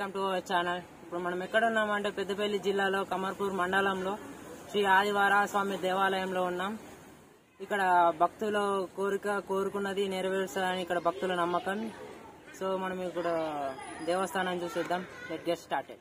welcome to our channel ఇప్పుడు మనం ఎక్కడ ఉన్నామంటే పెద్దపల్లి జిల్లాలో కమర్పూర్ మండలంలో శ్రీ ఆదివార స్వామి దేవాలయంలో ఉన్నాం ఇక్కడ భక్తుల కోరిక కోరుకున్నది నెరవేరుస్తారని ఇక్కడ భక్తుల నమ్మకం సో మనం ఇక్కడ దేవస్థానం చూసేద్దాం లెట్ గెట్ స్టార్టెడ్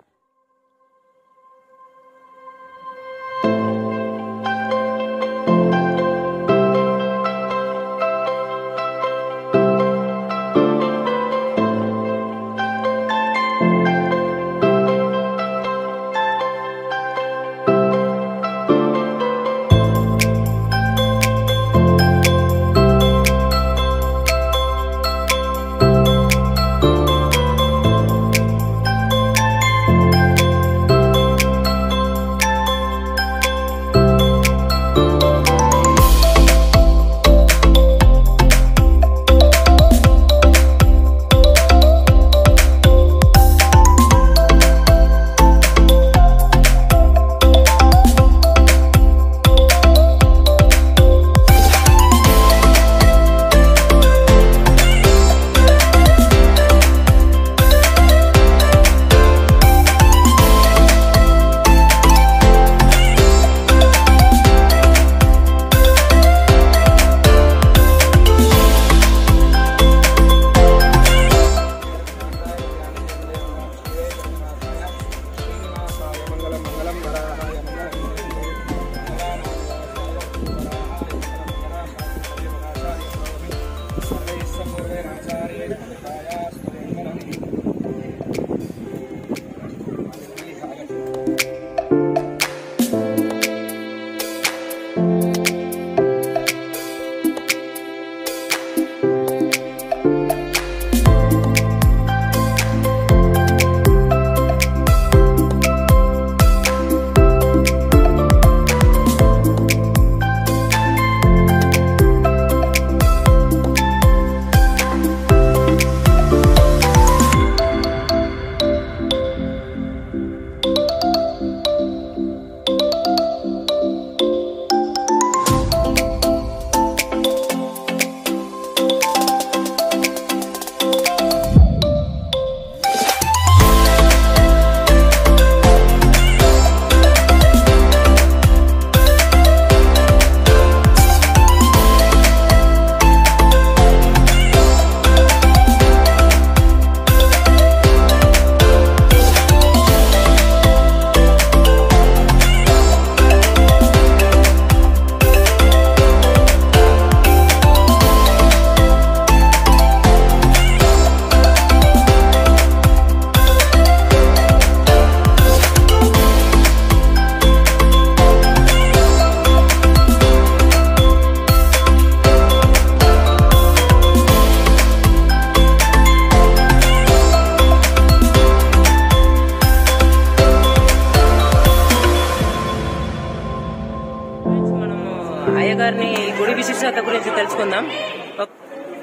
మనము అయ్యగారిని గుడి విశిష్టత గురించి తెలుసుకుందాం ఒక-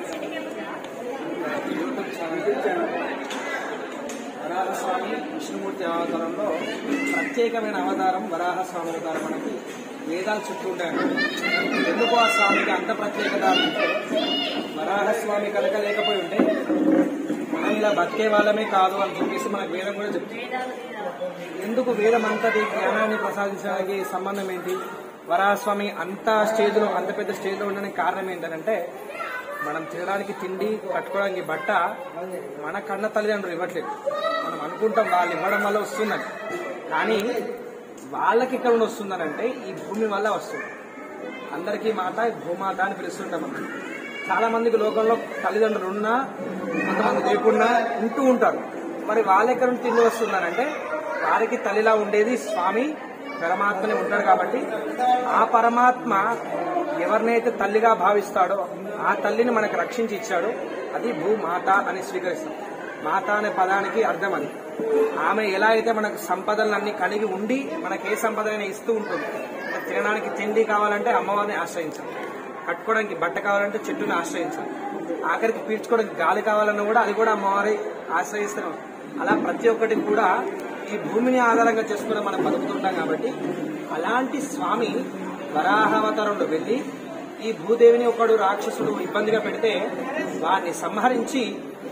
వరాహస్వామి విష్ణుమూర్తి అవతారంలో ప్రత్యేకమైన అవతారం వరాహస్వామి అవతారం మనకి వేదాలు చెప్తుంటారు ఎందుకు ఆ స్వామికి అంత ప్రత్యేకత అంటే వరాహస్వామి కనుక లేకపోయి ఉంటే మనం ఇలా బతికే వాళ్ళమే కాదు అని చెప్పేసి మనకు వేదం కూడా చెప్తుంది ఎందుకు వేదం అంతటి జ్ఞానాన్ని ప్రసాదించడానికి సంబంధం ఏంటి వరాహస్వామి అంత స్టేజ్లో అంత పెద్ద స్టేజ్లో ఉండడానికి కారణం ఏంటంటే మనం తినడానికి తిండి కట్టుకోవడానికి బట్ట మన కన్న తల్లిదండ్రులు ఇవ్వట్లేదు మనం అనుకుంటాం వాళ్ళు ఇవ్వడం వల్ల వస్తుందని కానీ వాళ్ళకి ఎక్కడ నుండి వస్తుందనంటే ఈ భూమి వల్ల వస్తుంది అందరికీ మాత భూమాత అని పిలుస్తుంటాం మనం చాలా మందికి లోకంలో తల్లిదండ్రులు ఉన్నా కొంతమంది లేకున్నా ఉంటూ ఉంటారు మరి వాళ్ళెక్కడ నుండి తిండి వస్తున్నారంటే వారికి తల్లిలా ఉండేది స్వామి పరమాత్మనే ఉంటాడు కాబట్టి ఆ పరమాత్మ ఎవరినైతే తల్లిగా భావిస్తాడో ఆ తల్లిని మనకు రక్షించి ఇచ్చాడు అది భూమాత అని స్వీకరిస్తాం మాత అనే పదానికి అర్థం అది ఆమె ఎలా అయితే మనకు సంపదలన్నీ కలిగి ఉండి మనకి ఏ సంపదైనా ఇస్తూ ఉంటుంది మనకు తినడానికి తిండి కావాలంటే అమ్మవారిని ఆశ్రయించాలి కట్టుకోవడానికి బట్ట కావాలంటే చెట్టుని ఆశ్రయించాలి ఆఖరికి పీల్చుకోవడానికి గాలి కావాలన్నా కూడా అది కూడా అమ్మవారి ఆశ్రయిస్తున్నాం అలా ప్రతి ఒక్కటి కూడా ఈ భూమిని ఆధారంగా చేసుకుని మనం బతుకుతుంటాం కాబట్టి అలాంటి స్వామి వరాహావతారంలో వెళ్లి ఈ భూదేవిని ఒకడు రాక్షసుడు ఇబ్బందిగా పెడితే వారిని సంహరించి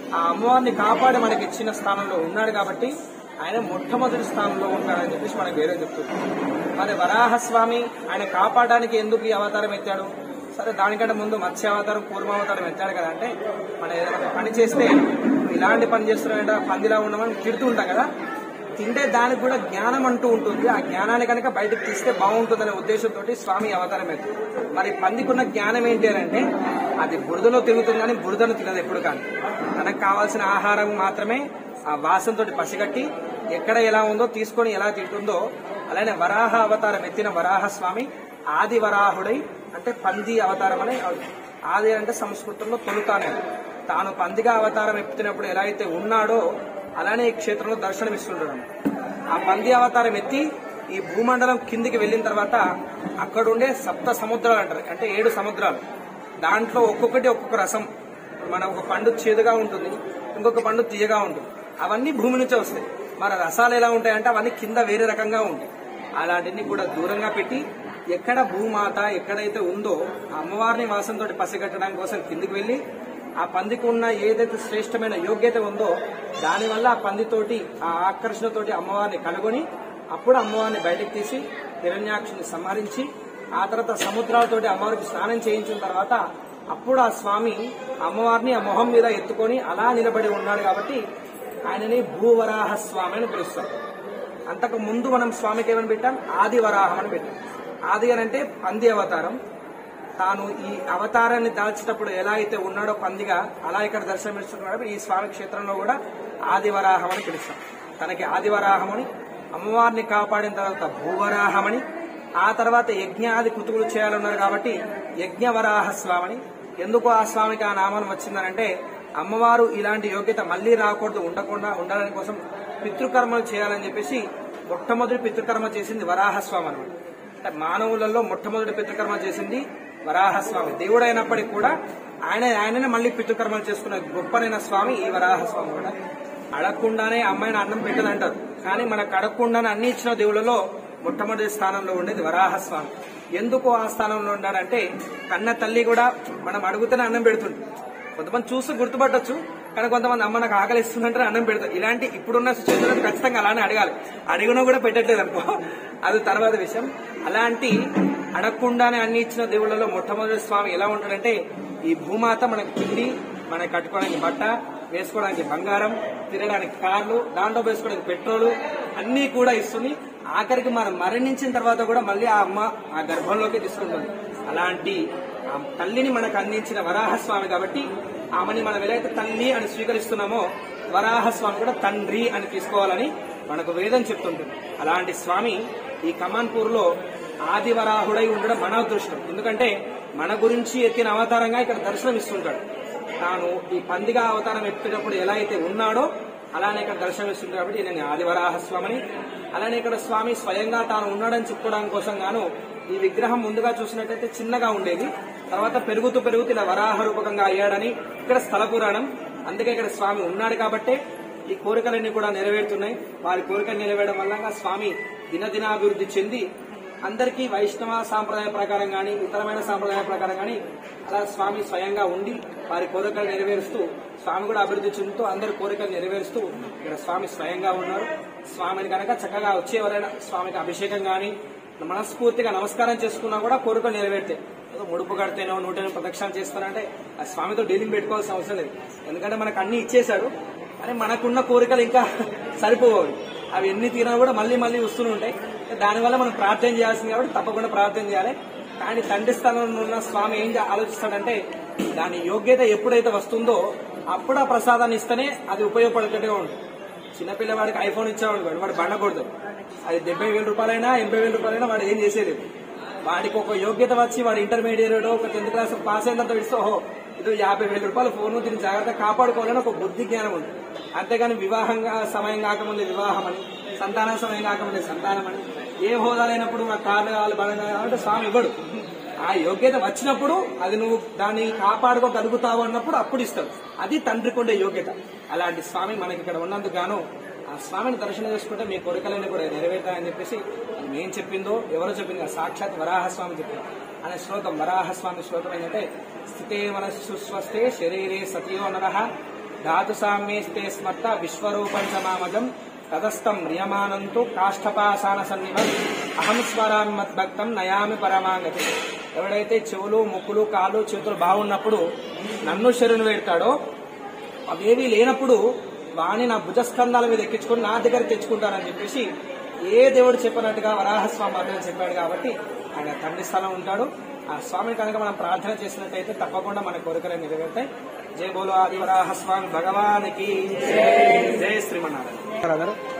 ఆ అమ్మవారిని కాపాడి మనకి ఇచ్చిన స్థానంలో ఉన్నాడు కాబట్టి ఆయన మొట్టమొదటి స్థానంలో ఉంటాడని చెప్పేసి మనకు వేరే చెప్తుంది మరి వరాహస్వామి ఆయన కాపాడడానికి ఎందుకు ఈ అవతారం ఎత్తాడు సరే దానికంటే ముందు మత్స్య అవతారం కూర్మావతారం ఎత్తాడు కదా అంటే మనం ఏదైనా ఒక పని చేస్తే ఇలాంటి పని చేస్తున్నాడంటే పందిలా ఉండమని తిడుతూ ఉంటాం కదా తింటే దానికి కూడా జ్ఞానం అంటూ ఉంటుంది ఆ జ్ఞానాన్ని కనుక బయటకు తీస్తే బాగుంటుందనే ఉద్దేశంతో స్వామి అవతారం ఎత్తు మరి పందికున్న జ్ఞానం ఏంటి అని అంటే అది బురదలో తిరుగుతుంది కానీ బురదను తినదు ఎప్పుడు కానీ తనకు కావాల్సిన ఆహారం మాత్రమే ఆ వాసనతో పసిగట్టి ఎక్కడ ఎలా ఉందో తీసుకొని ఎలా తింటుందో అలానే వరాహ అవతారం ఎత్తిన వరాహ స్వామి ఆది వరాహుడై అంటే పంది అవతారం అనే ఆది అంటే సంస్కృతంలో తొలుతానే తాను పందిగా అవతారం ఎత్తినప్పుడు ఎలా అయితే ఉన్నాడో అలానే ఈ క్షేత్రంలో దర్శనమిస్తుంటాడు ఆ పంది అవతారం ఎత్తి ఈ భూమండలం కిందికి వెళ్ళిన తర్వాత అక్కడ ఉండే సప్త సముద్రాలు అంటారు అంటే ఏడు సముద్రాలు దాంట్లో ఒక్కొక్కటి ఒక్కొక్క రసం మన ఒక పండు చేదుగా ఉంటుంది ఇంకొక పండు తీయగా ఉంటుంది అవన్నీ భూమి నుంచే వస్తాయి మరి రసాలు ఎలా ఉంటాయంటే అవన్నీ కింద వేరే రకంగా ఉంటాయి అలాంటిని కూడా దూరంగా పెట్టి ఎక్కడ భూమాత ఎక్కడైతే ఉందో ఆ అమ్మవారిని వాసంతో పసిగట్టడం కోసం కిందికి వెళ్ళి ఆ పందికి ఉన్న ఏదైతే శ్రేష్టమైన యోగ్యత ఉందో దానివల్ల ఆ పందితోటి ఆ ఆకర్షణతోటి అమ్మవారిని కనుగొని అప్పుడు అమ్మవారిని బయటకు తీసి హిరణ్యాక్షుని సంహరించి ఆ తర్వాత సముద్రాలతోటి అమ్మవారికి స్నానం చేయించిన తర్వాత అప్పుడు ఆ స్వామి అమ్మవారిని ఆ మొహం మీద ఎత్తుకొని అలా నిలబడి ఉన్నాడు కాబట్టి ఆయనని భూవరాహ స్వామి అని పిలుస్తాం అంతకు ముందు మనం స్వామికి ఏమని పెట్టాం ఆది వరాహం అని పెట్టాం ఆది అని అంటే పంది అవతారం తాను ఈ అవతారాన్ని దాల్చేటప్పుడు ఎలా అయితే ఉన్నాడో పందిగా అలా ఇక్కడ దర్శనమిస్తున్నాడు ఈ స్వామి క్షేత్రంలో కూడా ఆదివరాహం అని పిలుస్తాం తనకి ఆదివరాహమని అమ్మవారిని కాపాడిన తర్వాత భూవరాహమని ఆ తర్వాత యజ్ఞాది కుతుకులు చేయాలన్నారు కాబట్టి యజ్ఞవరాహ స్వామిని ఎందుకు ఆ స్వామికి ఆ నామం వచ్చిందనంటే అమ్మవారు ఇలాంటి యోగ్యత మళ్ళీ రాకూడదు ఉండకుండా ఉండాలని కోసం పితృకర్మలు చేయాలని చెప్పేసి మొట్టమొదటి పితృకర్మ చేసింది వరాహస్వామి అనమాట అంటే మానవులలో మొట్టమొదటి పితృకర్మ చేసింది వరాహస్వామి దేవుడైనప్పటికీ కూడా ఆయన ఆయననే మళ్ళీ పితృకర్మలు చేసుకున్న గొప్పనైన స్వామి ఈ వరాహస్వామి కూడా అడగకుండానే అమ్మాయిని అన్నం పెట్టదంటారు కానీ మనకు అడగకుండానే అన్ని ఇచ్చిన దేవుళ్ళలో మొట్టమొదటి స్థానంలో ఉండేది వరాహస్వామి ఎందుకు ఆ స్థానంలో ఉన్నాడంటే కన్న తల్లి కూడా మనం అడుగుతూనే అన్నం పెడుతుంది కొంతమంది చూసి గుర్తుపట్టొచ్చు కానీ కొంతమంది అమ్మ నాకు ఆకలి ఇస్తుందంటే అన్నం పెడతారు ఇలాంటి ఇప్పుడున్న సిచ్యువేషన్ ఖచ్చితంగా అలానే అడగాలి అడిగినా కూడా పెట్టట్లేదు అనుకో అది తర్వాత విషయం అలాంటి అడగకుండానే అన్ని ఇచ్చిన దేవుళ్ళలో మొట్టమొదటి స్వామి ఎలా ఉంటాడంటే ఈ భూమాత మనకు తిండి మనకి కట్టుకోవడానికి బట్ట వేసుకోవడానికి బంగారం తిరగడానికి కార్లు దాంట్లో వేసుకోవడానికి పెట్రోలు అన్ని కూడా ఇస్తుంది ఆఖరికి మనం మరణించిన తర్వాత కూడా మళ్ళీ ఆ అమ్మ ఆ గర్భంలోకి తీసుకుంటుంది అలాంటి ఆ తల్లిని మనకు అందించిన వరాహస్వామి కాబట్టి ఆమెని మనం ఎలాగైతే తల్లి అని స్వీకరిస్తున్నామో వరాహస్వామి కూడా తండ్రి అని తీసుకోవాలని మనకు వేదం చెప్తుంటుంది అలాంటి స్వామి ఈ కమాన్పూర్ లో ఆది వరాహుడై ఉండడం మన అదృష్టం ఎందుకంటే మన గురించి ఎత్తిన అవతారంగా ఇక్కడ దర్శనం ఇస్తుంటాడు తాను ఈ పందిగా అవతారం ఎత్తినప్పుడు ఎలా అయితే ఉన్నాడో అలానే ఇక్కడ దర్శనం ఇస్తుంది కాబట్టి నేను ఆదివరాహ స్వామిని అలానే ఇక్కడ స్వామి స్వయంగా తాను ఉన్నాడని చెప్పుకోవడానికి కోసం గాను ఈ విగ్రహం ముందుగా చూసినట్టయితే చిన్నగా ఉండేది తర్వాత పెరుగుతూ పెరుగుతూ ఇలా వరాహ రూపకంగా అయ్యాడని ఇక్కడ స్థల పురాణం అందుకే ఇక్కడ స్వామి ఉన్నాడు కాబట్టే ఈ కోరికలన్నీ కూడా నెరవేరుతున్నాయి వారి కోరికలు నెరవేరడం వల్ల స్వామి దినదినాభివృద్ధి చెంది అందరికీ వైష్ణవ సాంప్రదాయ ప్రకారం గాని ఇతరమైన సాంప్రదాయ ప్రకారం గాని అలా స్వామి స్వయంగా ఉండి వారి కోరికలు నెరవేరుస్తూ స్వామి కూడా అభివృద్ధి చెందుతూ అందరి కోరికలు నెరవేరుస్తూ ఇక్కడ స్వామి స్వయంగా ఉన్నారు స్వామిని కనుక చక్కగా వచ్చే ఎవరైనా స్వామికి అభిషేకం గాని మనస్ఫూర్తిగా నమస్కారం చేసుకున్నా కూడా కోరికలు నెరవేరుతాయి ఏదో ముడుపు కడితేనో నూట ఎనిమిది ప్రదక్షిణ చేస్తానంటే ఆ స్వామితో డీలింగ్ పెట్టుకోవాల్సిన అవసరం లేదు ఎందుకంటే మనకు అన్ని ఇచ్చేశాడు కానీ మనకున్న కోరికలు ఇంకా సరిపోవు అవి ఎన్ని తీరినా కూడా మళ్ళీ మళ్ళీ వస్తూనే ఉంటాయి దానివల్ల మనం ప్రార్థన చేయాల్సింది కాబట్టి తప్పకుండా ప్రార్థన చేయాలి కానీ తండ్రి స్థానంలో ఉన్న స్వామి ఏం ఆలోచిస్తాడంటే దాని యోగ్యత ఎప్పుడైతే వస్తుందో అప్పుడు ఆ ప్రసాదాన్ని ఇస్తేనే అది ఉపయోగపడేటట్టుగా ఉంటుంది చిన్నపిల్లవాడికి ఐఫోన్ ఇచ్చామనుకోండి వాడు బండకూడదు అది డెబ్బై వేల రూపాయలైనా ఎనభై వేల రూపాయలైనా వాడు ఏం చేసేది వాడికి ఒక యోగ్యత వచ్చి వాడు ఇంటర్మీడియట్ ఒక టెన్త్ క్లాస్ పాస్ అయిన తర్వాత ఇస్తే ఓహో ఇది యాభై వేల రూపాయల ఫోన్ దీన్ని జాగ్రత్తగా కాపాడుకోవాలని ఒక బుద్ధి జ్ఞానం ఉంది అంతేగాని వివాహంగా సమయం కాకముందే వివాహం అని సంతాన సమయం కాకముందే సంతానం అని ఏ హోదా లేనప్పుడు మా కార్లు కావాలి బలం కావాలి అంటే స్వామి ఇవ్వడు ఆ యోగ్యత వచ్చినప్పుడు అది నువ్వు దాన్ని కాపాడుకోగలుగుతావు అన్నప్పుడు అప్పుడు ఇస్తాడు అది తండ్రికి ఉండే యోగ్యత అలాంటి స్వామి మనకి ఇక్కడ ఉన్నందుకు గాను ఆ స్వామిని దర్శనం చేసుకుంటే మీ కోరికలన్నీ కూడా నెరవేరుతాయని చెప్పేసి అది మేం చెప్పిందో ఎవరో చెప్పింది కాదు, సాక్షాత్ వరాహస్వామి చెప్పింది అనే శ్లోకం వరాహస్వామి శ్లోకం ఏంటంటే స్థితే మనస్సు స్వస్థే శరీరే సతియో నర ధాతు సామ్యేస్తే స్మర్త విశ్వరూపంచమామజం తదస్థం నియమానంతు కాష్టపాసాన సన్నివం అహం స్మరామి మద్భక్తం నయామి పరమాగతి ఎవడైతే చెవులు ముక్కులు కాళ్ళు చేతులు బాగున్నప్పుడు నన్ను శరణు పెడతాడో అవేవి లేనప్పుడు వాణి నా భుజస్కంధాల మీద ఎక్కించుకొని నా దగ్గర తెచ్చుకుంటానని చెప్పేసి ఏ దేవుడు చెప్పినట్టుగా వరాహస్వామి మాత్రమే చెప్పాడు కాబట్టి ఆయన తండ్రి స్థలం ఉంటాడు ఆ స్వామిని కనుక మనం ప్రార్థన చేసినట్టయితే తప్పకుండా మన కోరికలు నెరవేరుతాయి జై బోలో ఆది వరాహస్వామి భగవానికి జై శ్రీమన్నారాయణ